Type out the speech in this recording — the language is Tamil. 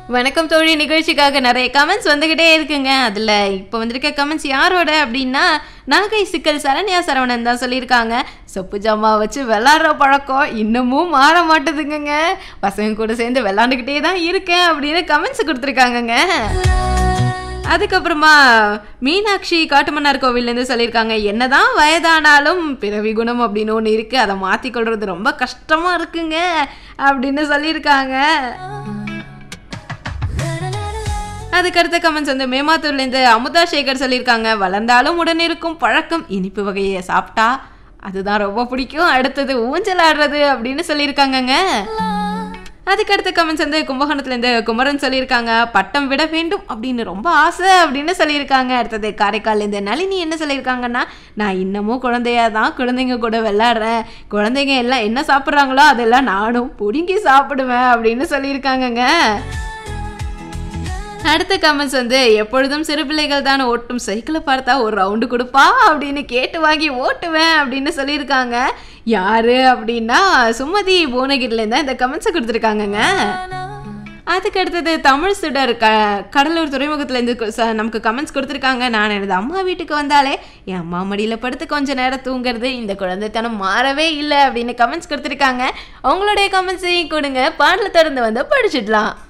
வணக்கம் தோழி நிகழ்ச்சிக்காக நிறைய கமெண்ட்ஸ் வந்துகிட்டே இருக்குங்க அதுல இப்போ வந்திருக்க கமெண்ட்ஸ் யாரோட அப்படின்னா நாகை சிக்கல் சரண்யா சரவணன் தான் சொல்லியிருக்காங்க சொப்பு ஜாமா வச்சு விளாட்ற பழக்கம் இன்னமும் மாற மாட்டுதுங்கங்க பசங்க கூட சேர்ந்து விளாண்டுக்கிட்டே தான் இருக்கேன் அப்படின்னு கமெண்ட்ஸ் கொடுத்துருக்காங்கங்க அதுக்கப்புறமா மீனாட்சி காட்டுமன்னார் கோவில்லேருந்து சொல்லியிருக்காங்க என்னதான் வயதானாலும் பிறவி குணம் அப்படின்னு ஒன்று இருக்குது அதை மாற்றிக்கொள்றது ரொம்ப கஷ்டமாக இருக்குங்க அப்படின்னு சொல்லியிருக்காங்க அதுக்கடுத்த கமெண்ட்ஸ் வந்து மேமாத்தூர்லேருந்து அமுதா சேகர் சொல்லியிருக்காங்க வளர்ந்தாலும் உடன் இருக்கும் பழக்கம் இனிப்பு வகையை சாப்பிட்டா அதுதான் ரொம்ப பிடிக்கும் அடுத்தது ஊஞ்சல் ஆடுறது அப்படின்னு சொல்லியிருக்காங்கங்க அதுக்கடுத்த கமெண்ட்ஸ் வந்து கும்பகோணத்துலேருந்து குமரன் சொல்லியிருக்காங்க பட்டம் விட வேண்டும் அப்படின்னு ரொம்ப ஆசை அப்படின்னு சொல்லியிருக்காங்க அடுத்தது காரைக்கால்லேருந்து நளினி என்ன சொல்லியிருக்காங்கன்னா நான் இன்னமும் குழந்தையா தான் குழந்தைங்க கூட விளையாடுறேன் குழந்தைங்க எல்லாம் என்ன சாப்பிட்றாங்களோ அதெல்லாம் நானும் பிடுங்கி சாப்பிடுவேன் அப்படின்னு சொல்லியிருக்காங்கங்க அடுத்த கமெண்ட்ஸ் வந்து எப்பொழுதும் சிறு பிள்ளைகள் தான் ஓட்டும் சைக்கிளை பார்த்தா ஒரு ரவுண்டு கொடுப்பா அப்படின்னு கேட்டு வாங்கி ஓட்டுவேன் அப்படின்னு சொல்லியிருக்காங்க யாரு அப்படின்னா சுமதி புவனகிரிலேருந்து தான் இந்த கமெண்ட்ஸை கொடுத்துருக்காங்கங்க அதுக்கு அடுத்தது தமிழ் சுடர் க கடலூர் துறைமுகத்துலேருந்து கு- ச- நமக்கு கமெண்ட்ஸ் கொடுத்துருக்காங்க நான் எனது அம்மா வீட்டுக்கு வந்தாலே என் அம்மா மடியில் படுத்து கொஞ்ச நேரம் தூங்குறது இந்த குழந்தைத்தனம் மாறவே இல்லை அப்படின்னு கமெண்ட்ஸ் கொடுத்துருக்காங்க உங்களுடைய கமெண்ட்ஸையும் கொடுங்க பாடலை திறந்து வந்து படிச்சிடலாம்